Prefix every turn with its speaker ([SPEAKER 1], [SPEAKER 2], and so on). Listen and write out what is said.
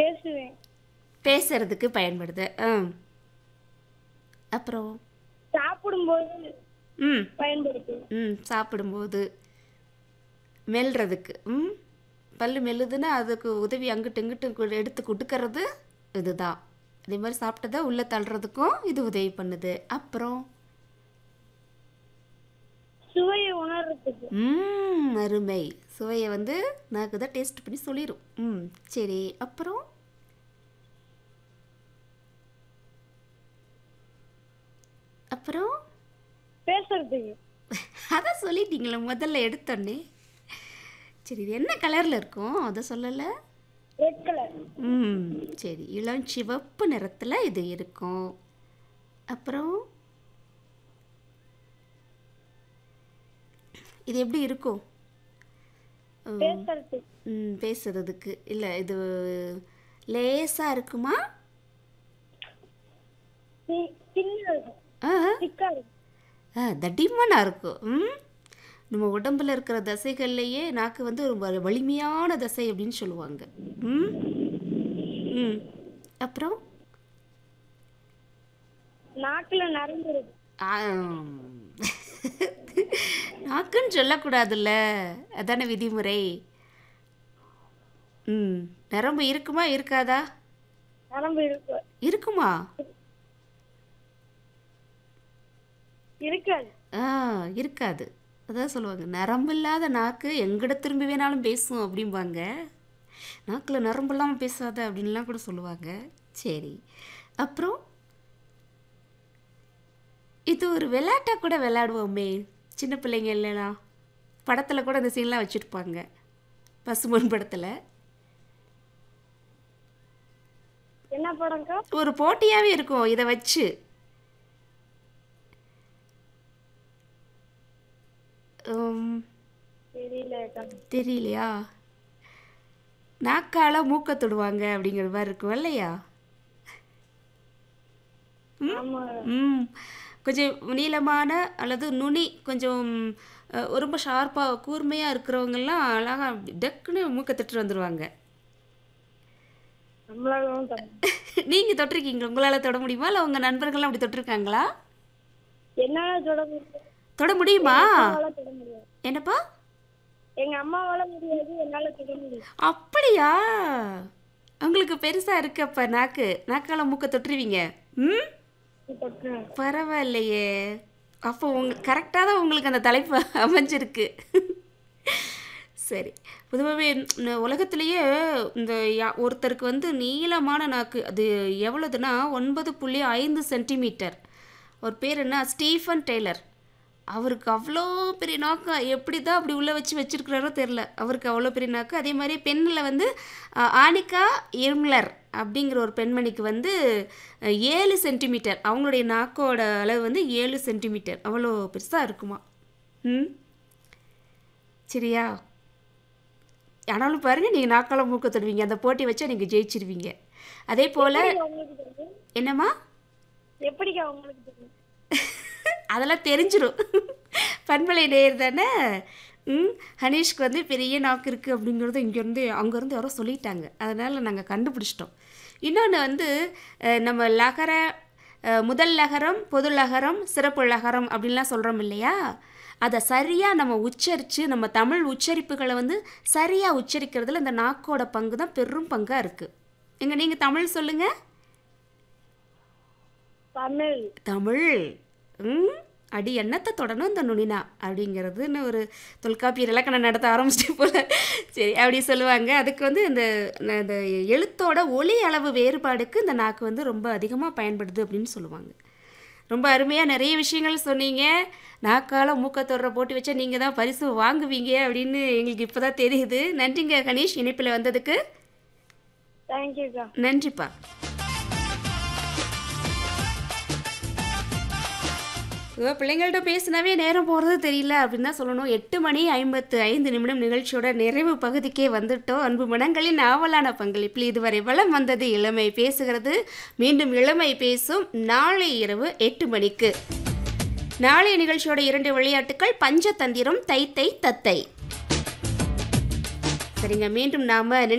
[SPEAKER 1] பேசுவேன்
[SPEAKER 2] பேசுறதுக்கு பயன்படுது ஆ அப்புறம்
[SPEAKER 1] சாப்பிடும்போது
[SPEAKER 2] ம்
[SPEAKER 1] பயன்படுத்துவேன்
[SPEAKER 2] ம் சாப்பிடும்போது மெல்றதுக்கு ம் பல்லு மெல்லுதுன்னா அதுக்கு உதவி அங்கிட்டு இங்கிட்டு கு- எடுத்து கொடுக்கறது இதுதான் அதே மாதிரி சாப்பிட்டதை உள்ளே தள்ளுறதுக்கும் இது உதவி பண்ணுது அப்புறம்
[SPEAKER 1] சுவையை உணர்றதுக்கு
[SPEAKER 2] ம் அருமை சுவையை வந்து நாக்கு தான் டேஸ்ட் பண்ணி சொல்லிடும் ம் சரி அப்புறம் அப்புறம்
[SPEAKER 1] பேசுறதுக்கு
[SPEAKER 2] அதான் சொல்லிட்டீங்களே முதல்ல எடுத்தோன்னே சரி இது என்ன கலரில் இருக்கும் அதை சொல்லலை
[SPEAKER 1] ரெட் கலர்
[SPEAKER 2] ம் சரி இளம் சிவப்பு நிறத்தில் இது இருக்கும் அப்புறம் இது எப்படி இருக்கும்
[SPEAKER 1] பேசுறதுக்கு
[SPEAKER 2] ம், பேசுறதுக்கு இல்லை இது லேசாக இருக்குமா
[SPEAKER 1] சி- சின்னதா இருக்கும்
[SPEAKER 2] ஆ
[SPEAKER 1] திக்கா இருக்கும்
[SPEAKER 2] ஆ தடிமனாக இருக்கும் ம் நம்ம உடம்புல இருக்கிற தசைகள்லையே நாக்கு வந்து ஒரு வ- வலிமையான தசை அப்படின்னு சொல்லுவாங்க ம் ம் அப்புறம்
[SPEAKER 1] நாக்குல நரம்பு இருக்கு
[SPEAKER 2] ஆம். நாக்குன்னு சொல்லக்கூடாதுல்ல அதானே விதிமுறை ம் நரம்பு இருக்குமா இருக்காதா
[SPEAKER 1] நரம்பு இருக்கு
[SPEAKER 2] இருக்குமா
[SPEAKER 1] இருக்காது
[SPEAKER 2] ஆ இருக்காது அதான் சொல்லுவாங்க நரம்பு இல்லாத நாக்கு எங்கிட்ட திரும்பி வேணாலும் பேசும் அப்படிம்பாங்க நாக்கில் நரம்பு இல்லாமல் பேசாத அப்படின்லாம் கூட சொல்லுவாங்க சரி அப்புறம் இது ஒரு விளையாட்டாக கூட விளையாடுவோமே சின்ன பிள்ளைங்க இல்லைலாம் படத்தில் கூட இந்த சீன்லாம் வச்சுருப்பாங்க பசுமன் படத்தில்
[SPEAKER 1] என்ன படம்க்கா
[SPEAKER 2] ஒரு போட்டியாகவே இருக்கும் இதை வச்சு உம்,
[SPEAKER 1] தெரியலக்கா
[SPEAKER 2] தெரியலையா நாக்கால மூக்க தொடுவாங்க அப்படிங்கிற மாதிரி இருக்கும் இல்லையா
[SPEAKER 1] ஆமா
[SPEAKER 2] ம் கொஞ்சம் நீளமான அல்லது நுனி கொஞ்சம் அஹ், ரொம்ப ஷார்ப்பாக கூர்மையாக இருக்கிறவங்கெல்லாம் அழகாக அப்படி டக்குன்னு மூக்க தொட்டு வந்துடுவாங்க
[SPEAKER 1] நம்மளாலும் தப்பு
[SPEAKER 2] நீங்கள் தொட்டிருக்கீங்களா உங்களால் தொட முடியுமா இல்லை உங்கள் நண்பர்கள்லாம் அப்படி தொட்டிருக்காங்களா
[SPEAKER 1] என்னால தொட முடியாது
[SPEAKER 2] தொட முடியுமா
[SPEAKER 1] அம்மாவால தொட முடியாது
[SPEAKER 2] என்னப்பா
[SPEAKER 1] எங்க அம்மாவால முடியாது என்னால தொட முடியாது
[SPEAKER 2] அப்படியா உங்களுக்கு பெருசாக இருக்கு அப்போ நாக்கு நாக்கால மூக்க தொட்டுருவீங்க ம்
[SPEAKER 1] தொட்டுறேன்
[SPEAKER 2] பரவாயில்லையே அப்போ உங்க கரெக்டாக தான் உங்களுக்கு அந்த தலைப்பு அமைஞ்சிருக்கு சரி பொதுவாகவே உலகத்திலேயே இந்த யா- ஒருத்தருக்கு வந்து நீளமான நாக்கு அது எவ்வளோதுன்னா ஒன்பது புள்ளி ஐந்து சென்டிமீட்டர் ஒரு பேர் என்ன ஸ்டீஃபன் டெய்லர் அவருக்கு அவ்வளோ பெரிய நாக்கு எப்படி தான் அப்படி உள்ளே வச்சு வச்சிருக்கிறாரோ தெரில அவருக்கு அவ்வளோ பெரிய நாக்கு அதே மாதிரி பெண்ணில் வந்து அஹ், ஆனிகா இர்ம்லர் அப்படிங்கிற ஒரு பெண்மணிக்கு வந்து அஹ், ஏழு சென்டிமீட்டர் அவங்களுடைய நாக்கோட அளவு வந்து ஏழு சென்டிமீட்டர் அவ்வளோ பெருசாக இருக்குமா ம் சரியா ஆனாலும் பாருங்கள் நீங்கள் நாக்கால மூக்க தொடுவீங்க அந்த போட்டி வச்சா நீங்கள் ஜெயிச்சிருவீங்க அதே போல்
[SPEAKER 1] உங்களுக்கு தெரியும்
[SPEAKER 2] என்னம்மா
[SPEAKER 1] எப்படிக்கா உங்களுக்கு தெரியும்
[SPEAKER 2] அதெல்லாம் தெரிஞ்சிடும் பண்பலை நேர் தானே ம் ஹனீஷ்க்கு வந்து பெரிய நாக்கு இருக்குது அப்படிங்கிறது இங்கேருந்து அங்கேருந்து யாரோ சொல்லிட்டாங்க அதனால் நாங்கள் கண்டுபிடிச்சிட்டோம் இன்னொன்று வந்து அஹ், நம்ம லகர அஹ், முதல் லகரம் பொது லகரம் சிறப்பு லகரம் அப்படின்லாம் சொல்கிறோம் இல்லையா அதை சரியாக நம்ம உச்சரித்து நம்ம தமிழ் உச்சரிப்புகளை வந்து சரியாக உச்சரிக்கிறதுல இந்த நாக்கோட பங்கு தான் பெரும் பங்காக இருக்குது எங்க நீங்கள் தமிழ் சொல்லுங்கள்
[SPEAKER 1] தமிழ்
[SPEAKER 2] தமிழ் ம் அடி எண்ணத்தை தொடணும் இந்த நுனினா அப்படிங்கிறதுன்னு ஒரு தொல்காப்பியர் இலக்கணம் நடத்த ஆரம்பிச்சிட்டு போல சரி அப்படி சொல்லுவாங்க அதுக்கு வந்து இந்த இந்த எழுத்தோட ஒலி அளவு வேறுபாடுக்கு இந்த நாக்கு வந்து ரொம்ப அதிகமாக பயன்படுது அப்படின்னு சொல்லுவாங்க ரொம்ப அருமையாக நிறைய விஷயங்கள் சொன்னீங்க நாக்கால மூக்க தொடுற போட்டு வச்சா நீங்கள் தான் பரிசு வாங்குவீங்க அப்படின்னு எங்களுக்கு இப்போ தான் தெரியுது நன்றிங்க கணேஷ் இணைப்பில் வந்ததுக்கு
[SPEAKER 1] தேங்க்யூக்கா
[SPEAKER 2] நன்றிப்பா இப்போ பிள்ளைங்கள்ட்ட பேசினாவே நேரம் போகிறது தெரியல அப்படின்னு தான் சொல்லணும் எட்டு மணி ஐம்பத்து ஐந்து நிமிடம் நிகழ்ச்சியோட நிறைவு பகுதிக்கே வந்துட்டோம் அன்பு மனங்களின் ஆவலான பங்களிப்பில் இதுவரை வளம் வந்தது இளமை பேசுகிறது மீண்டும் இளமை பேசும் நாளை இரவு எட்டு மணிக்கு நாளைய நிகழ்ச்சியோட இரண்டு விளையாட்டுகள் பஞ்சதந்திரம் தை தை தத்தை சரிங்க மீண்டும் நாம